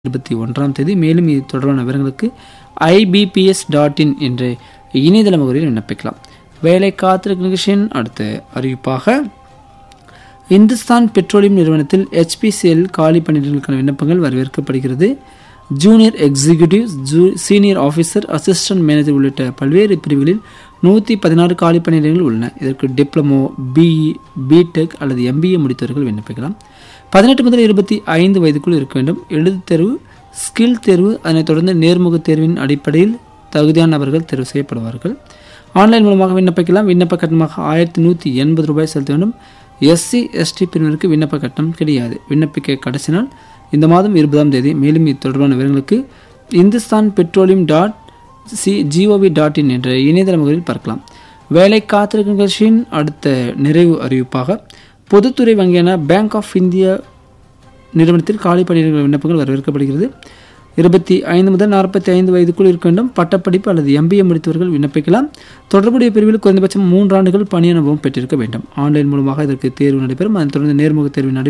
இருபத்தி ஒன்றாம் தேதி மேலும் இது தொடர்பான விவரங்களுக்கு ஐபிபிஎஸ் டாட் இன் என்ற இணையதள முகவரியில் விண்ணப்பிக்கலாம் வேலை காத்திருக்கும் நிகழ்ச்சியின் அடுத்த அறிவிப்பாக இந்துஸ்தான் பெட்ரோலியம் நிறுவனத்தில் ஹெச்பிசிஎல் காலி பணியிடங்களுக்கான விண்ணப்பங்கள் வரவேற்கப்படுகிறது ஜூனியர் எக்ஸிகியூட்டிவ் ஜூ சீனியர் ஆஃபீஸர் அசிஸ்டன்ட் மேனேஜர் உள்ளிட்ட பல்வேறு பிரிவுகளில் நூற்றி பதினாறு காலி பணியிடங்கள் உள்ளன இதற்கு டிப்ளமோ பிஇ பிடெக் அல்லது எம்பிஏ முடித்தவர்கள் விண்ணப்பிக்கலாம் பதினெட்டு முதல் இருபத்தி ஐந்து வயதுக்குள் இருக்க வேண்டும் எழுதுத் தேர்வு ஸ்கில் தேர்வு அதனைத் தொடர்ந்து நேர்முகத் தேர்வின் அடிப்படையில் தகுதியான நபர்கள் தேர்வு செய்யப்படுவார்கள் ஆன்லைன் மூலமாக விண்ணப்பிக்கலாம் விண்ணப்ப கட்டணமாக ஆயிரத்தி நூற்றி எண்பது ரூபாய் செலுத்த வேண்டும் எஸ்சி எஸ்டி பிரிவினருக்கு விண்ணப்ப கட்டணம் கிடையாது விண்ணப்பிக்க கடைசி நாள் இந்த மாதம் இருபதாம் தேதி மேலும் இது தொடர்பான விவரங்களுக்கு Hindustan petroleum dot C GOV dot in என்ற இணையதள முகவரில் பார்க்கலாம் வேலை காத்திருக்கும் நிகழ்ச்சியின் அடுத்த நிறைவு அறிவிப்பாக பொதுத்துறை வங்கியான பேங்க் ஆஃப் இந்தியா நிறுவனத்தில் காலி பணியிடங்கள் விண்ணப்பங்கள் வரவேற்கப்படுகிறது இருபத்தி ஐந்து முதல் நாற்பத்தி ஐந்து வயதுக்குள் இருக்க வேண்டும் பட்டப்படிப்பு அல்லது எம்பிஏ முடித்தவர்கள் விண்ணப்பிக்கலாம் தொடர்புடைய பிரிவில் குறைந்தபட்சம் மூன்று ஆண்டுகள் பணி அனுபவம் பெற்றிருக்க வேண்டும் ஆன்லைன் மூலமாக இதற்கு தேர்வு நடைபெறும் அதனைத் தொடர்ந்து நேர்முக தேர்வின் அடிப்படையில்